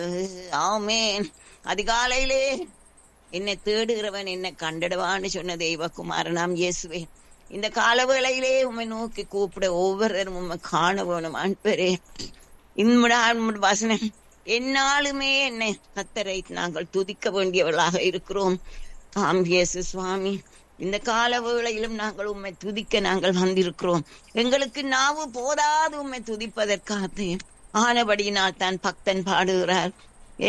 ஆமேன் அதிகாலையிலே என்னை தேடுகிறவன் என்னை கண்டிடுவான்னு சொன்ன தெய்வகுமாரனாம் இயேசுவே இந்த காலவேளையிலே உம்மை நோக்கி கூப்பிட ஒவ்வொருவரும் உம்மை காண வேணும் அன்பரே இன்முட வசனம் என்னாலுமே என்னை கத்தரை நாங்கள் துதிக்க வேண்டியவர்களாக இருக்கிறோம் ஆம் இயேசு சுவாமி இந்த கால வேளையிலும் நாங்கள் உம்மை துதிக்க நாங்கள் வந்திருக்கிறோம் எங்களுக்கு நாவு போதாது உம்மை துதிப்பதற்காக ஆனபடியினால் தான் பக்தன் பாடுகிறார்